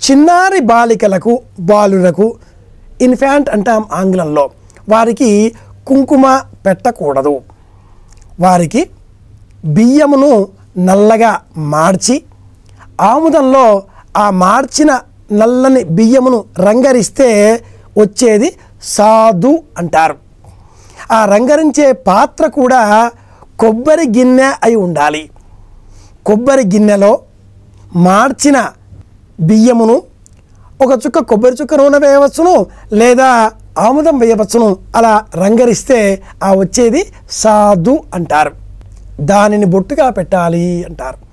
చిన్నారి బాలికలకు బాలులకు ఇన్ఫాంట్ అంటాం ఆంగ్లంలో వారికి కుంకుమ పెట్టకూడదు వారికి బియ్యమును నల్లగా మార్చి ఆముదంలో ఆ మార్చిన నల్లని బియ్యమును రంగరిస్తే వచ్చేది సాధు అంటారు ఆ రంగరించే పాత్ర కూడా కొబ్బరి గిన్నె అయి ఉండాలి కొబ్బరి గిన్నెలో మార్చిన బియ్యమును ఒక చుక్క కొబ్బరి చుక్క నూనె వేయవచ్చును లేదా ఆముదం వేయవచ్చును అలా రంగరిస్తే ఆ వచ్చేది సాధు అంటారు దానిని బొట్టుగా పెట్టాలి అంటారు